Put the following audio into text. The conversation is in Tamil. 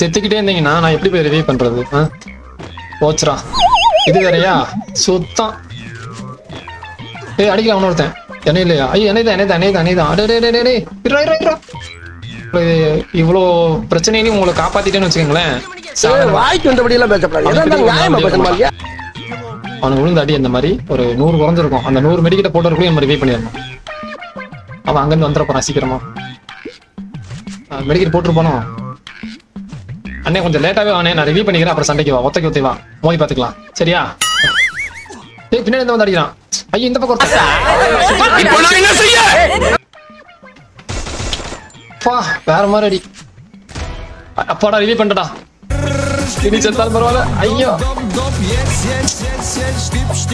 செத்துக்கிட்டே இருந்தீங்கன்னா நான் எப்படி போய் ரிவ்யூ பண்றது ஆ? போச்சுடா இது வேறயா சுத்தம் ஏய் அடிக்கலாம் அவன ஒருத்தன் என்ன இல்லையா ஐயோ என்னது என்னது என்னது என்னது அடே டே டே டே இருடா இருடா இருடா இவ்வளோ பிரச்சனையிலையும் உங்களை காப்பாத்திட்டேன்னு வச்சுக்கோங்களேன் சாதாரண- வாய்க்கு வந்தபடி எல்லாம் பேசப்படாது எதா இருந்தாலும் நியாயமா பேசணுமா இல்லையா அவனுக்கு விழுந்த அடி அந்த மாதிரி ஒரு நூறு குறைஞ்சிருக்கும் அந்த நூறு மெடிக்கிட்ட போட்டவருக்குள்ளே நம்ம ரிவ்யூ பண்ணிடணும் அவன் அங்கேருந்து வந்துட போறான் சீக்கிரமா மெடிக்கெட் போட்டு போனோம் அண்ணே கொஞ்சம் லேட்டாவே வானே நான் ரிவ்யூ பண்ணிக்கிறேன் அப்புறம் சண்டைக்கு வா ஒத்தைக்கு ஒத்தை வா மோதி பார்த்துக்கலாம் சரியா ஏய் பின்னாடி இருந்து வந்து அடிக்கிறான் ஐயோ இந்த பக்கம் ஒருத்தன். இப்போ நான் என்ன செய்ய பா வேற மாதிரி அடி அ- அப்பாடா ரிவ்யூ பண்ணிட்டடா இனி செத்தாலும் பரவாயில்ல ஐயோ